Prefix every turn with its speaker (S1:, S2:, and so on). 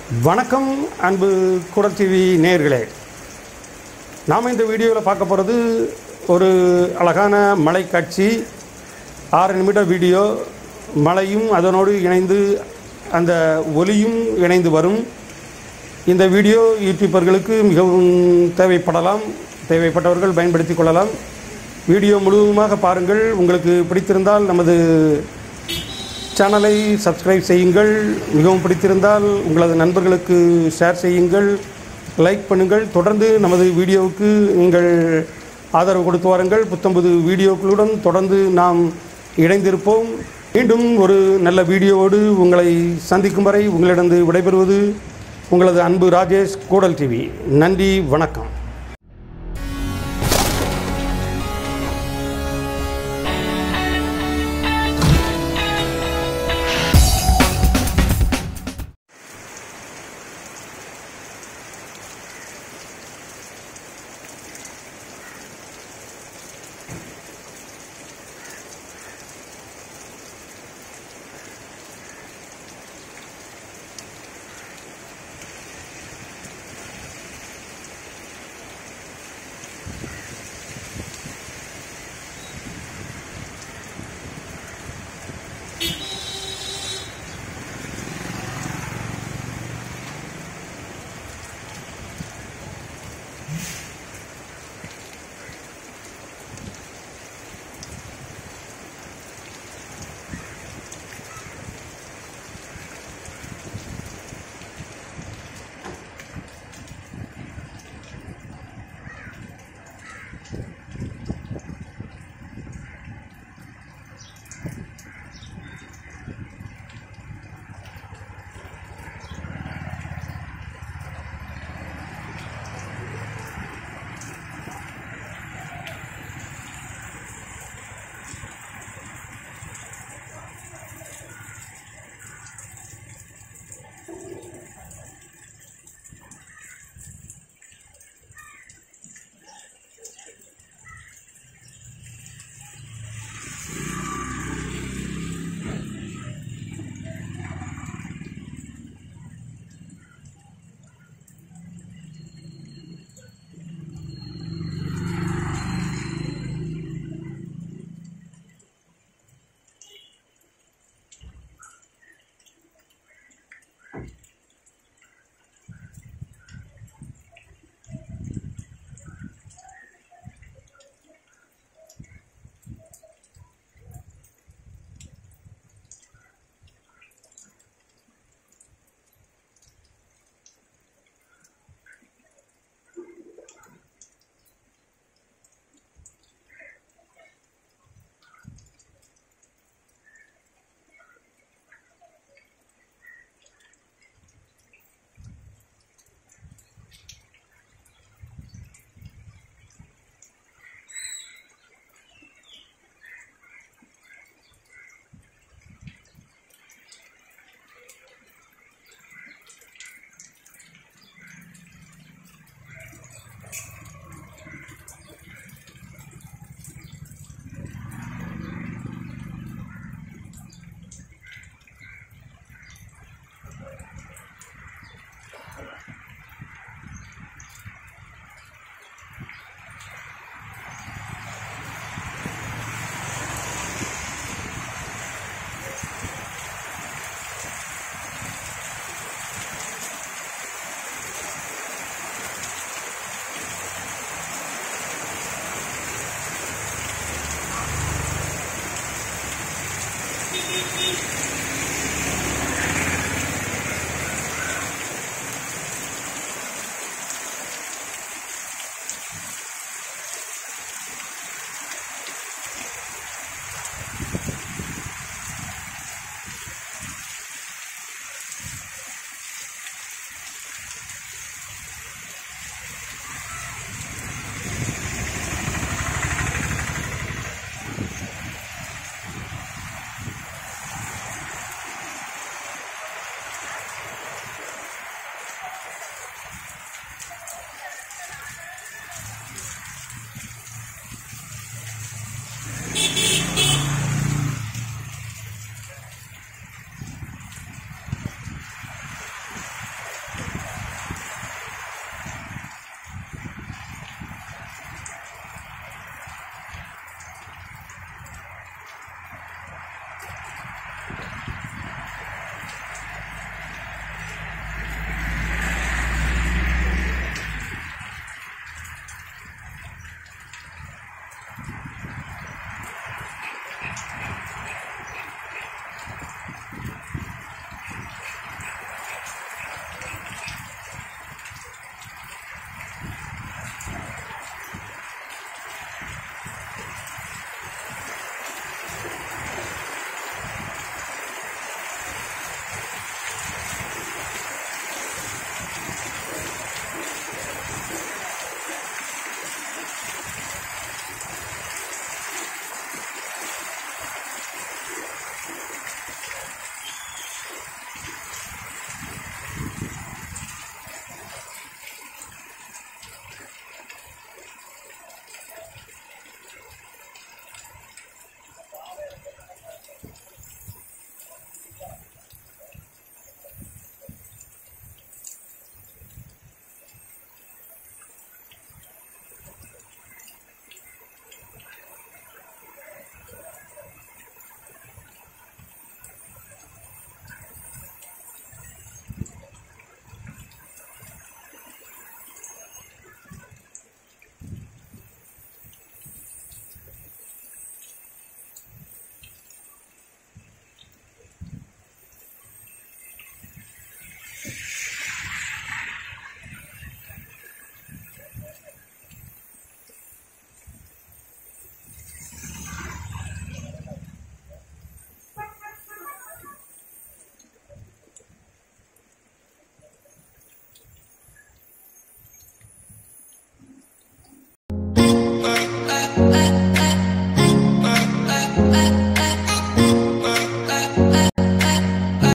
S1: வணக்கம் அன்பு குடல் டிவி நேயர்களே நாம் இந்த வீடியோவில் பார்க்க போகிறது ஒரு அழகான மலை காட்சி ஆறு நிமிட வீடியோ மலையும் அதனோடு இணைந்து அந்த ஒலியும் இணைந்து வரும் இந்த வீடியோ யூடியூபர்களுக்கு மிகவும் தேவைப்படலாம் தேவைப்பட்டவர்கள் பயன்படுத்திக் கொள்ளலாம் வீடியோ முழுவதுமாக பாருங்கள் உங்களுக்கு பிடித்திருந்தால் நமது சேனலை சப்ஸ்கிரைப் செய்யுங்கள் மிகவும் பிடித்திருந்தால் உங்களது நண்பர்களுக்கு ஷேர் செய்யுங்கள் லைக் பண்ணுங்கள் தொடர்ந்து நமது வீடியோவுக்கு நீங்கள் ஆதரவு கொடுத்து வாருங்கள் புத்தம்புது வீடியோக்களுடன் தொடர்ந்து நாம் இணைந்திருப்போம் மீண்டும் ஒரு நல்ல வீடியோவோடு உங்களை சந்திக்கும் வரை உங்களிடம் விடைபெறுவது உங்களது அன்பு ராஜேஷ் கூடல் டிவி நன்றி வணக்கம்